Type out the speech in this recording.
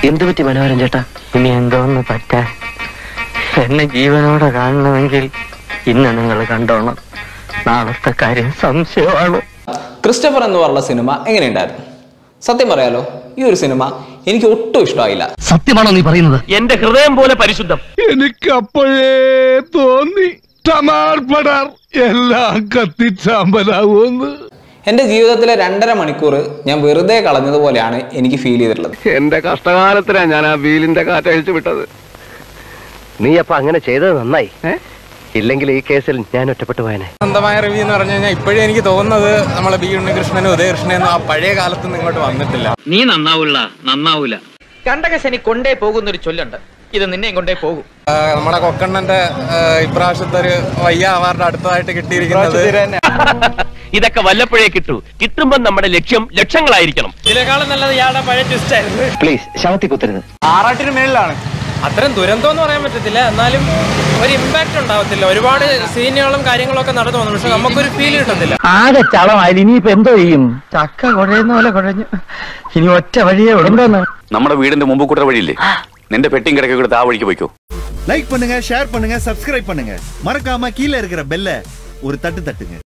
എന്ത് പറ്റി മനോഹരൻ ചേട്ടാ ഇനി എന്തോന്ന് പറ്റാൻ എന്നെ ജീവനോടെ കാണണമെങ്കിൽ ഇന്ന് നിങ്ങൾ കണ്ടോണം നാളത്തെ കാര്യം സംശയമാണ് ക്രിസ്റ്റഫർ എന്ന് പറഞ്ഞ സിനിമ എങ്ങനെയുണ്ടായിരുന്നു സത്യം പറയാലോ ഈ ഒരു സിനിമ എനിക്ക് ഒട്ടും ഇഷ്ടമായില്ല സത്യമാണോ നീ പറയുന്നത് എന്റെ ഹൃദയം പോലെ പരിശുദ്ധം എനിക്ക് അപ്പോഴേ തോന്നി ടമാർ പടാർ എല്ലാം കത്തിച്ചാമ്പലാവൂന്ന് എൻ്റെ ജീവിതത്തിലെ രണ്ടര മണിക്കൂർ ഞാൻ വെറുതെ കളഞ്ഞതുപോലെയാണ് എനിക്ക് ഫീൽ ചെയ്തിട്ടുള്ളത് എന്റെ കഷ്ടകാലത്തിലാ ഞാൻ ആ വീലിന്റെ കാറ്റഴിച്ചു വിട്ടത് നീ അപ്പൊ അങ്ങനെ ചെയ്തത് നന്നായി ഇല്ലെങ്കിൽ ഈ കേസിൽ ഞാൻ ഒറ്റപ്പെട്ടു പോയനെ സ്വന്തമായ റിവ്യൂ എന്ന് പറഞ്ഞു കഴിഞ്ഞാൽ ഇപ്പോഴും എനിക്ക് തോന്നുന്നത് നമ്മളെ ബി ഉണ്ണികൃഷ്ണനും ഉദയകൃഷ്ണനും ആ പഴയ കാലത്തൊന്നും ഇങ്ങോട്ട് വന്നിട്ടില്ല നീ നന്നാവൂല നന്നാവൂല കണ്ടകശനി കൊണ്ടേ പോകുന്നൊരു ചൊല്ലുണ്ട് ഇത് നിന്നെയും കൊണ്ടേ പോകും ആ, നമ്മുടെ കൊക്കണ്ണന്റെ ആ, ഇപ്രാവശ്യത്തെ ഒരു വയ്യ അവാർഡ് അടുത്തതായിട്ട് കിട്ടിയിരിക്കുന്നത് ഇതൊക്കെ വല്ലപ്പോഴേ കിട്ടൂ കിട്ടുമ്പോൾ നമ്മുടെ ലക്ഷ്യം ലക്ഷങ്ങളായിരിക്കണം ഇതിനേക്കാളും നല്ലത് ഇയാളുടെ പഴയ ട്വിസ്റ്റ് ആയിരുന്നു പ്ലീസ് ശവത്തി കുത്തരുത് ആറാട്ടിന് മേളിലാണ് അത്രയും ദുരന്തം എന്ന് പറയാൻ പറ്റത്തില്ല എന്നാലും ഒരു ഇമ്പാക്ട് ഉണ്ടാവത്തില്ല ഒരുപാട് സീനുകളും കാര്യങ്ങളും ഒക്കെ നടന്നു പോകുന്നു പക്ഷെ നമുക്കൊരു ഫീൽ കിട്ടത്തില്ല ആകെ ചളമായാലും ഇനിയിപ്പോ എന്തോ ചെയ്യും ചക്ക കുഴയുന്ന പോലെ കുഴഞ്ഞു ഇനി ഒറ്റ വഴിയേ ഉള്ളൂ എന്തോന്ന് നമ്മുടെ വീടിന്റെ മുമ്പ് കൂട്ടർ വഴിയില്ലേ നിന്റെ പെട്ടിയും കിടക്കെ കൊടുത്ത് ആ വഴിക്ക് പോയിക്കോ லைக் பண்ணுங்க ஷேர் பண்ணுங்க சப்ஸ்கிரைப் பண்ணுங்க மறக்காம கீழே இருக்கிற பெல்ல ஒரு தட்டு தட்டுங்க